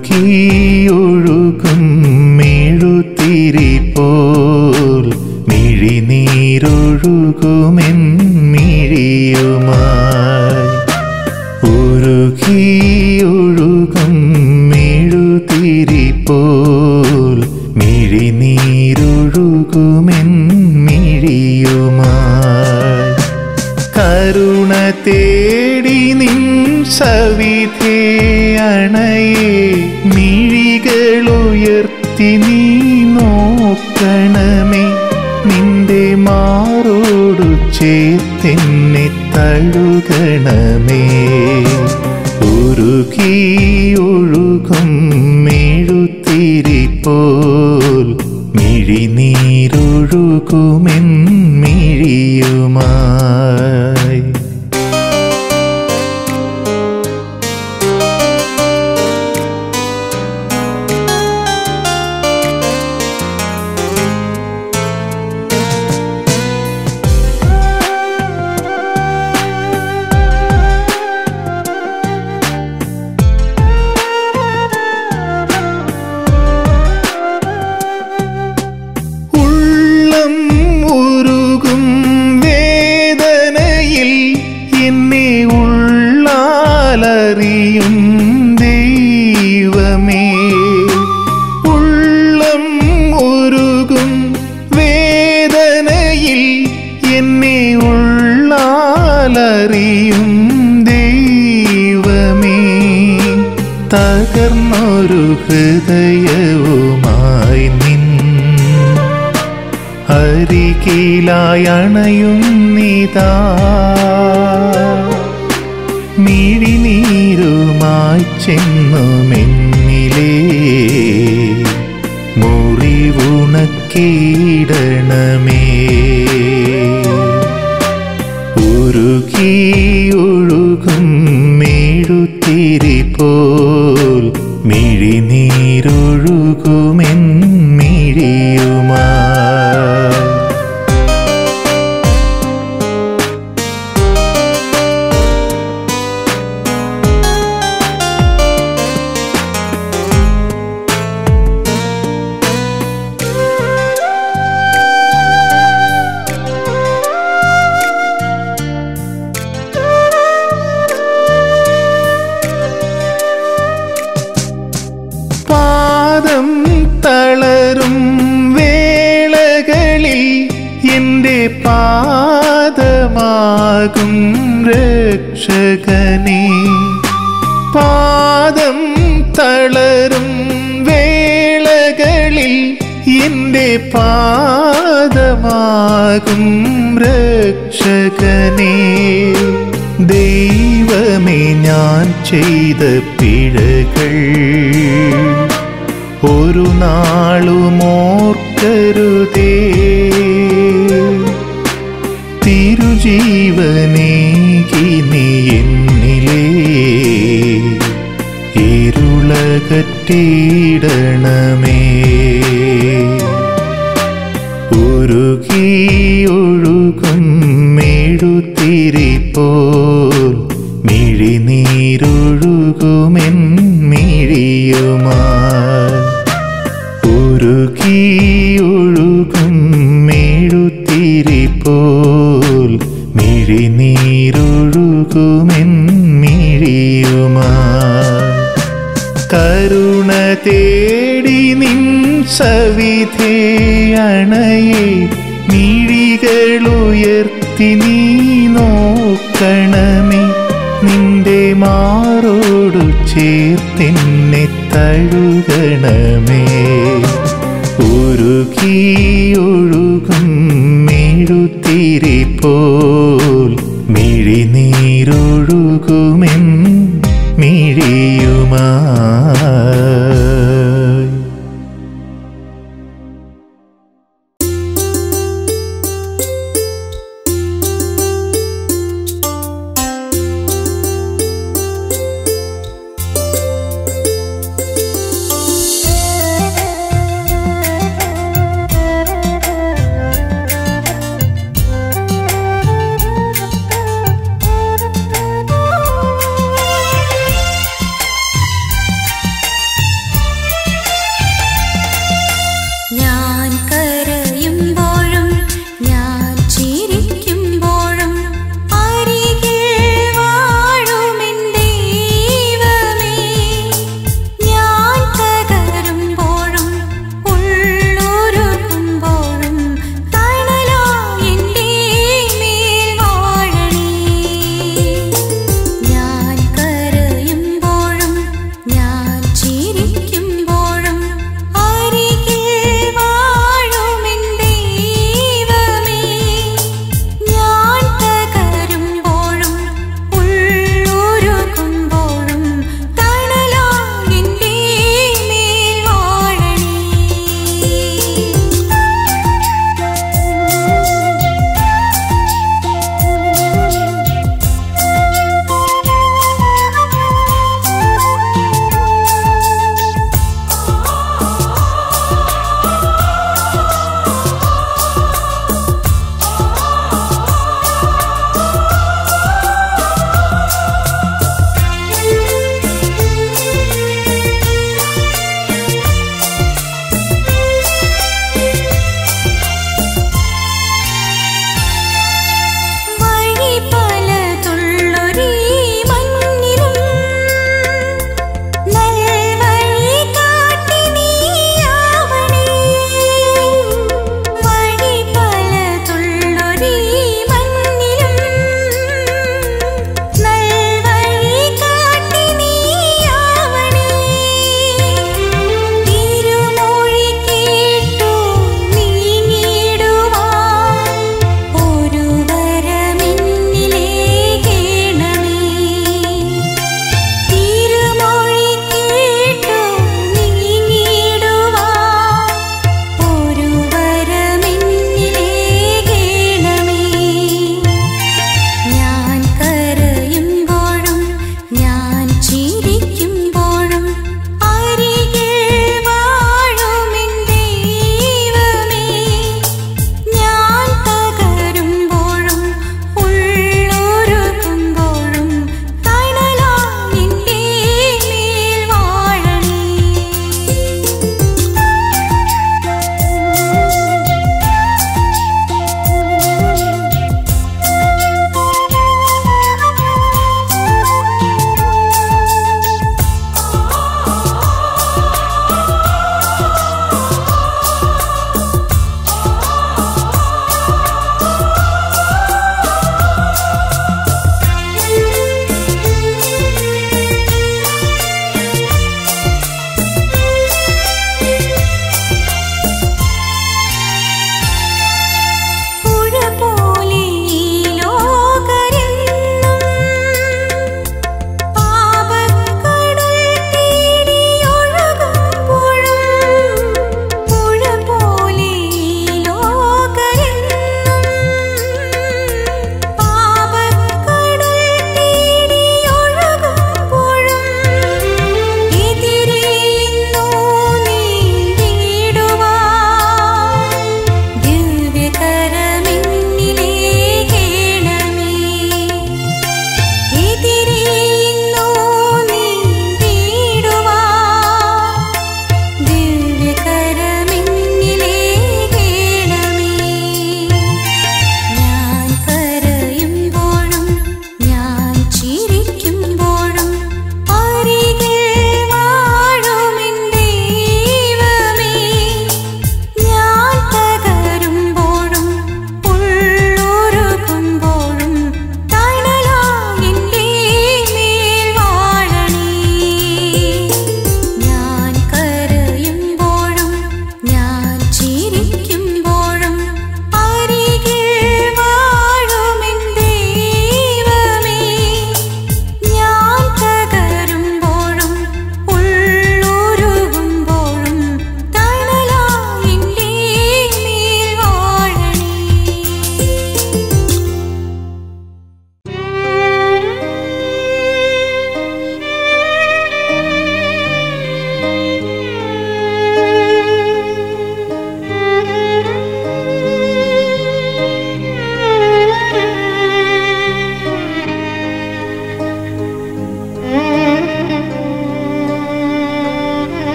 ഉരുകിയൊഴുകും മെഴുത്തിരി പോൽ മിഴിനീരൊഴുകുമെൻ മിഴിയുമായി ഉരുകിയൊഴുകും മെഴുതിരി പോൽ മിഴിനീരൊഴുകുമെൻ മിഴിയുമായി കരുണ തേടി നിൻ സവിധേ അണയെ മിഴികളുയർത്തി നീ നോക്കണമേ നിന്റെ മാറോടു ചേർത്തെന്നെ തഴുകണമേ ഉരുകിയൊഴുകും മെഴുത്തിരി പോൽ മിഴിനീരൊഴുകുമെൻ മിഴിയുമായി ഉള്ളം ഉരുകും വേദനയിൽ എന്നെ ഉള്ളാലറിയും ദൈവമേ ഉള്ളം ഉരുകും വേദനയിൽ എന്നെ ഉള്ളാലറിയും ദൈവമേ തകർന്നൊരു ഹൃദയവുമായി നിൻ അരികിലായി അണയുന്നിതാ മിഴിനീരുമായി ചെന്നു മെന്നിലേ മുറിവുണക്കിയിടണമേ ഉരുകിയൊഴുകും മെഴുത്തിരി പോൽ മിഴിനീരൊഴുകുമെൻ മിഴിയുമായി പാദം തളരും വേളകളിൽ എൻ്റെ പാദമാകും രക്ഷകനെ പാദം തളരും വേളകളിൽ എൻ്റെ പാദമാകും രക്ഷകനെ ദൈവമേ ഞാൻ ചെയ്ത പിഴകൾ ഒരു നാളും ഓർക്കരുതേ തിരുജീവനേകി നീ എന്നിലേ ഇരുളകറ്റിയിടണമേ ഉരുകിയൊഴുകും മെഴുത്തിരി പോൽ മിഴിനീരൊഴുകുമെൻ മിഴിയുമായി ഉരുകിയൊഴുകും മെഴുത്തിരി പോൽ മിഴിനീരൊഴുകുമെൻ മിഴിയുമായി കരുണ തേടി നിൻ സവിധേ അണയെ മിഴികളുയർത്തി നീ നോക്കണമേ നിന്റെ മാറോടു ചേർത്തെന്നെ തഴുകണമേ ഉരുകിയൊഴുകും മെഴുത്തിരി പോൽ മിഴിനീരൊഴുകുമെൻ മിഴിയുമായി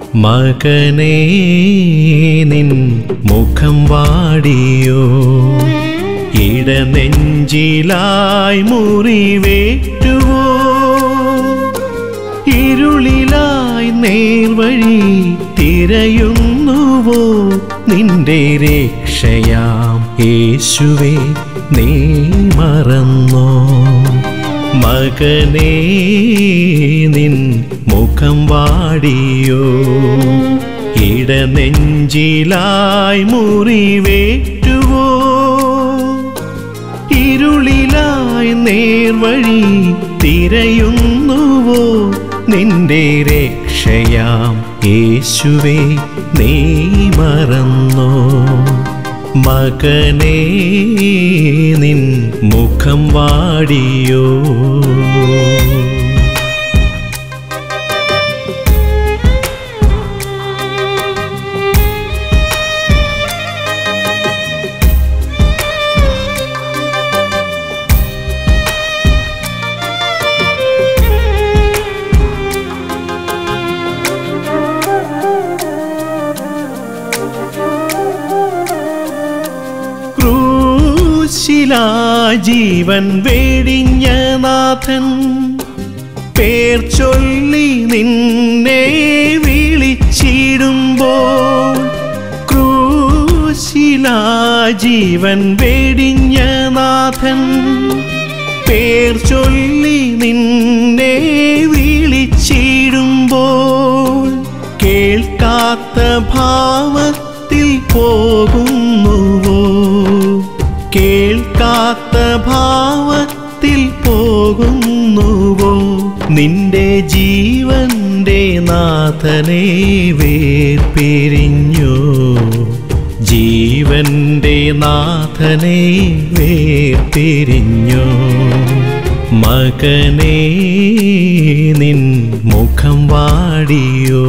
മകനേ നിൻ മുഖം വാടിയോ ഇടനെഞ്ചിലായി മുറിവേറ്റുവോ ഇരുളിലായി നേർവഴി തിരയുന്നുവോ നിന്റെ രക്ഷയാം യേശുവേ നീ മറന്നോ മകനേ നിൻ മുഖം വാടിയോ ഇടനെഞ്ചിലായി മുറിവേറ്റുവോ ഇരുളിലായി നേർവഴി തിരയുന്നുവോ നിന്റെ രക്ഷയാം യേശുവേ നീ മറന്നോ മകനേ നിൻ മുഖം വാടിയോ ക്രൂശിലാ ജീവൻ വെടിഞ്ഞ നാഥൻ പേർ ചൊല്ലി നിന്നെ വിളിച്ചിടുമ്പോൾ ക്രൂശിലാ ജീവൻ വെടിഞ്ഞ നാഥൻ പേർ ചൊല്ലി നിന്നെ വിളിച്ചിടുമ്പോൾ കേൾക്കാത്ത ഭാവത്തിൽ പോകുന്നുവോ കേൾക്കാത്ത ഭാവത്തിൽ പോകുന്നുവോ നിന്റെ ജീവന്റെ നാഥനെ വേർപിരിഞ്ഞു ജീവന്റെ നാഥനെ വേർപിരിഞ്ഞു മകനേ നിൻ മുഖം വാടിയോ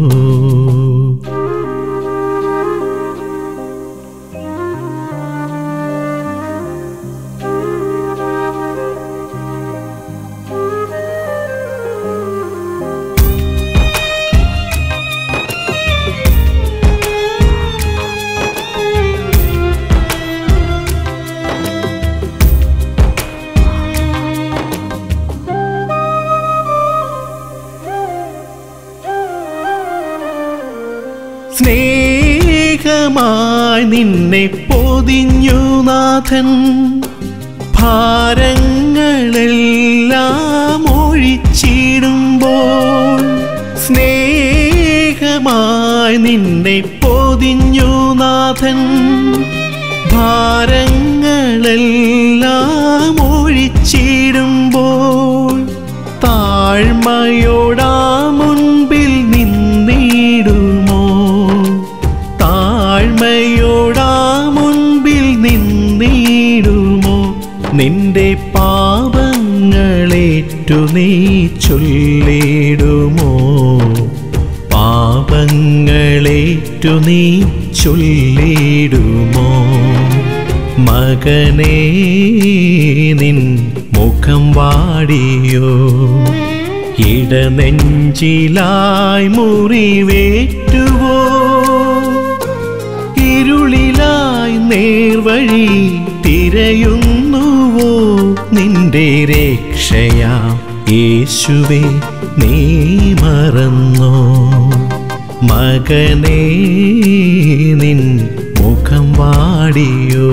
സ്നേഹമായി നിന്നെ പൊതിഞ്ഞു നാഥൻ ഭാരങ്ങളെല്ലാം ഒഴിച്ചിടുമ്പോൾ സ്നേഹമായി നിന്നെ പൊതിഞ്ഞു നാഥൻ ഭാരങ്ങളെല്ലാം ഒഴിച്ചിടുമ്പോൾ താഴ്മയോടാ മുൻപിൽ നിന്നിടുമോ താഴ്മയോടാ മുൻപിൽ നിന്നിടുമോ നിന്റെ പാപങ്ങളേറ്റു നീ ചൊല്ലിടുമോ പാപങ്ങളേറ്റു നീ ചൊല്ലിടുമോ മകനേ നിൻ മുഖം വാടിയോ ഇടനെഞ്ചിലായി മുറിവേറ്റുവോ ഇരുളിലായി നേർവഴി തിരയുന്നുവോ നിന്റെ രക്ഷയാം യേശുവേ നീ മറന്നോ മകനേ നിൻ മുഖം വാടിയോ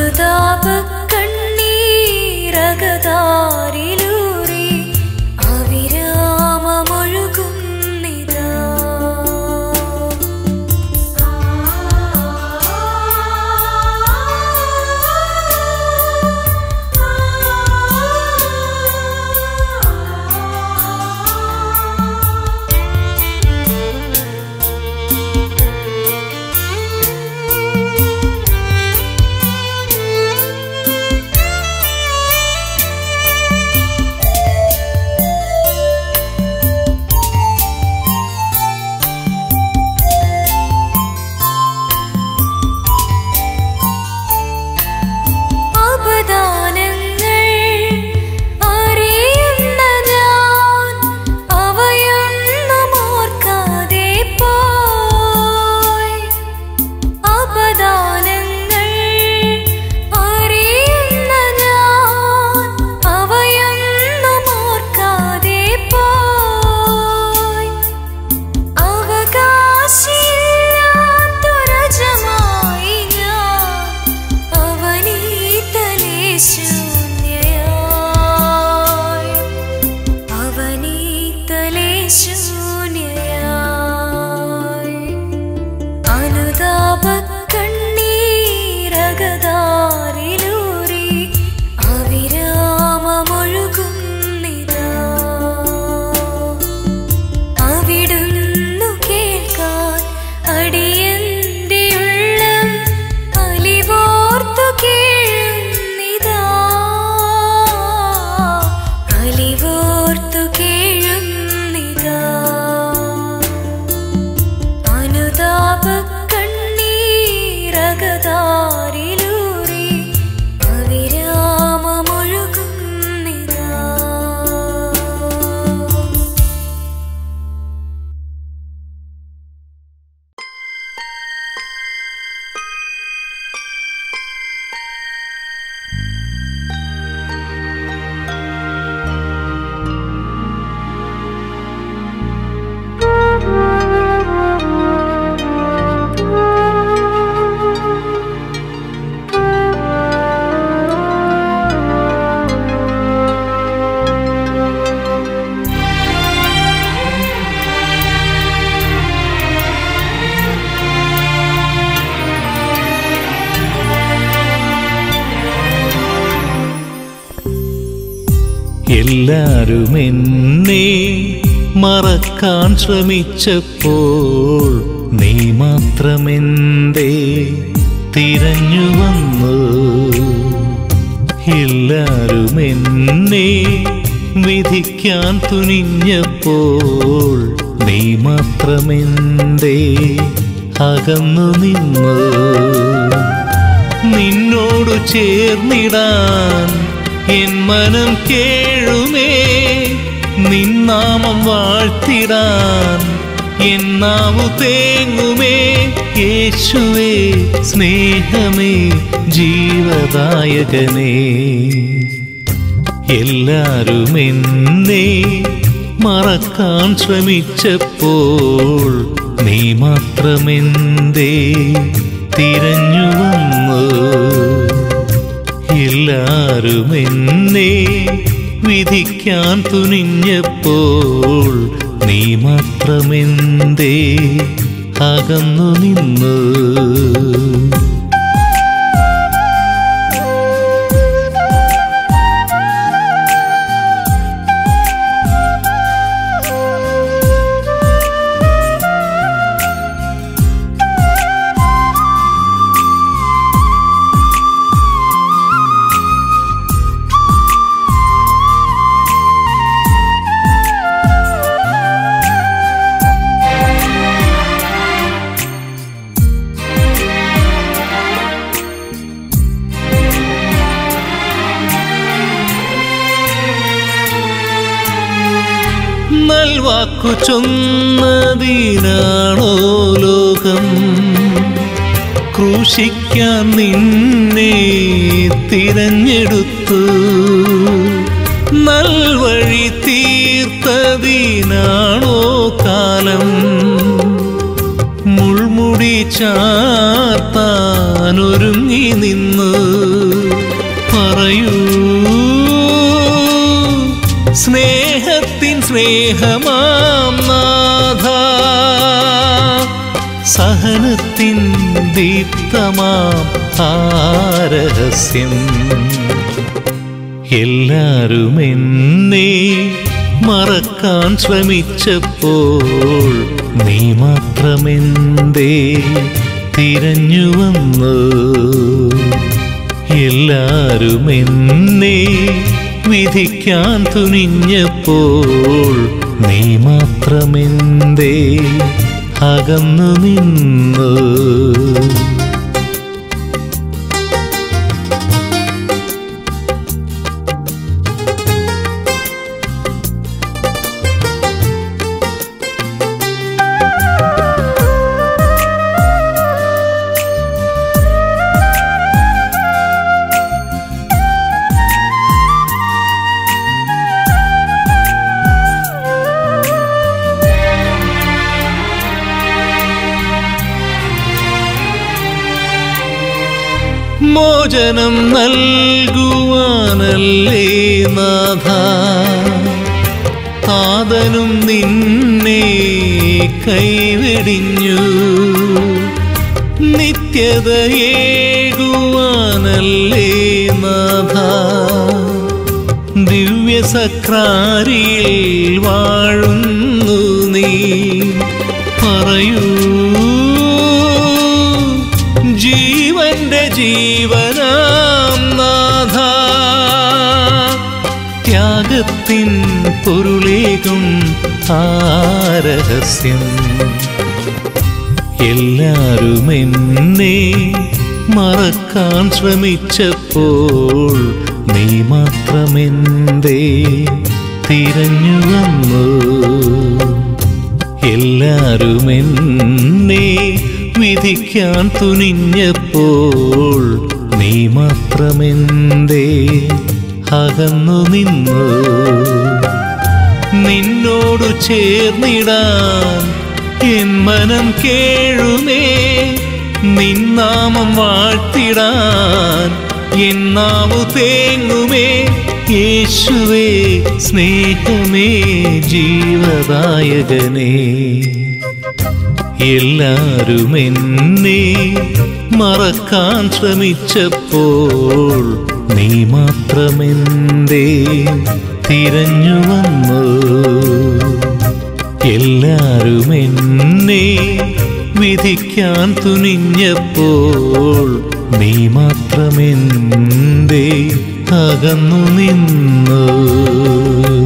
അനുതാപ കണ്ണീരകതാരിലൂറി അവിരാമമൊഴുകുന്നിതാ അപദാനങ്ങൾ അറിയുന്ന ഞാൻ അവയൊന്നും ഓർക്കാതെ പോയി അപദാനങ്ങൾ അറിയുന്ന ഞാൻ അവയൊന്നും ഓർക്കാതെ പോയി അവകാശില്ലാത്തൊരജമായി ഞാൻ അവനീതലേ ശൂന്യയായി അവനീതലേ ശൂന്യയായി അനുതാപ കണ്ണീരകതാരിലൂറി അവിരാമമൊഴുകുന്നിതാ അവിടുന്നു കേൾക്കാൻ അടിയന്റെ ഉള്ളം അലിവോർത്തു കേഴുന്നിതാ അലിവോർത്തു കേഴുന്നിതാ അനുതാപ കണ്ണീരകതാരിലൂറി അവിരാമമൊഴുകുന്നിതാ എല്ലാരും എന്നെ മറക്കാൻ ശ്രമിച്ചപ്പോൾ നീ മാത്രമെന്തേ തിരഞ്ഞു വന്നു എല്ലാരും എന്നെ വിധിക്കാൻ തുനിഞ്ഞപ്പോൾ നീ മാത്രമെന്തേ അകന്നു നിന്നു നിന്നോടു ചേർന്നിടാൻ എൻ മനം കേഴുമേ നിന്നാമം വാഴ്ത്തിടാൻ എൻ നാവു തേങ്ങുമേ യേശുവേ സ്നേഹമേ ജീവദായകനേ എല്ലാരും എന്നെ മറക്കാൻ ശ്രമിച്ചപ്പോൾ നീ മാത്രമെന്തേ തിരഞ്ഞു വന്നു എല്ലാരും എന്നെ വിധിക്കാൻ തുനിഞ്ഞപ്പോൾ നീ മാത്രമെന്തേ അകന്നു നിന്നു നൽവാക്കു ചൊന്നതിനാണോ ലോകം ക്രൂശിക്കാൻ നിന്നെ തിരഞ്ഞെടുത്തു നൽവഴി തീർത്തതിനാണോ കാലം മുൾമുടി ചാർത്താനൊരുങ്ങി നിന്നു പറയൂ സ്നേഹത്തിൻ സ്നേഹമാം നാഥ സഹനത്തിൻ ദീപ്തമാം ആരഹസ്യം എല്ലാരും എന്നെ മറക്കാൻ ശ്രമിച്ചപ്പോൾ നീ മാത്രമെന്തേ തിരഞ്ഞു വന്നു എല്ലാരും എന്നെ വിധിക്കാൻ തുനിഞ്ഞപ്പോൾ നീ മാത്രമെന്തേ അകന്നു നിന്നു മോചനം നൽകുവാനല്ലേ നാഥ താതനും നിന്നെ കൈവെടിഞ്ഞു നിത്യതയേകുവാനല്ലേ നാഥ ദിവ്യസക്രാരിയിൽ വാഴുന്നു നീ പറയൂ ജീവന്റെ ജീവനാം നാഥ ത്യാഗത്തിൻ പൊരുളേകും ആരഹസ്യം എല്ലാരും എന്നെ മറക്കാൻ ശ്രമിച്ചപ്പോൾ നീ മാത്രമെന്തേ തിരഞ്ഞു വന്നു എല്ലാരും എന്നെ വിധിക്കാൻ തുനിഞ്ഞപ്പോൾ നീ മാത്രമെന്തേ അകന്നു നിന്നു നിന്നോടു ചേർന്നിടാൻ എൻ മനം കേഴുമേ നിന്നാമം വാഴ്ത്തിടാൻ എന്നാവു തേങ്ങുമേ യേശുവേ സ്നേഹമേ ജീവദായകനേ എല്ലാരും എന്നെ മറക്കാൻ ശ്രമിച്ചപ്പോൾ നീ മാത്രമെന്തേ തിരഞ്ഞു വന്നു എല്ലാരും എന്നെ വിധിക്കാൻ തുനിഞ്ഞപ്പോൾ നീ മാത്രമെന്തേ അകന്നു നിന്നു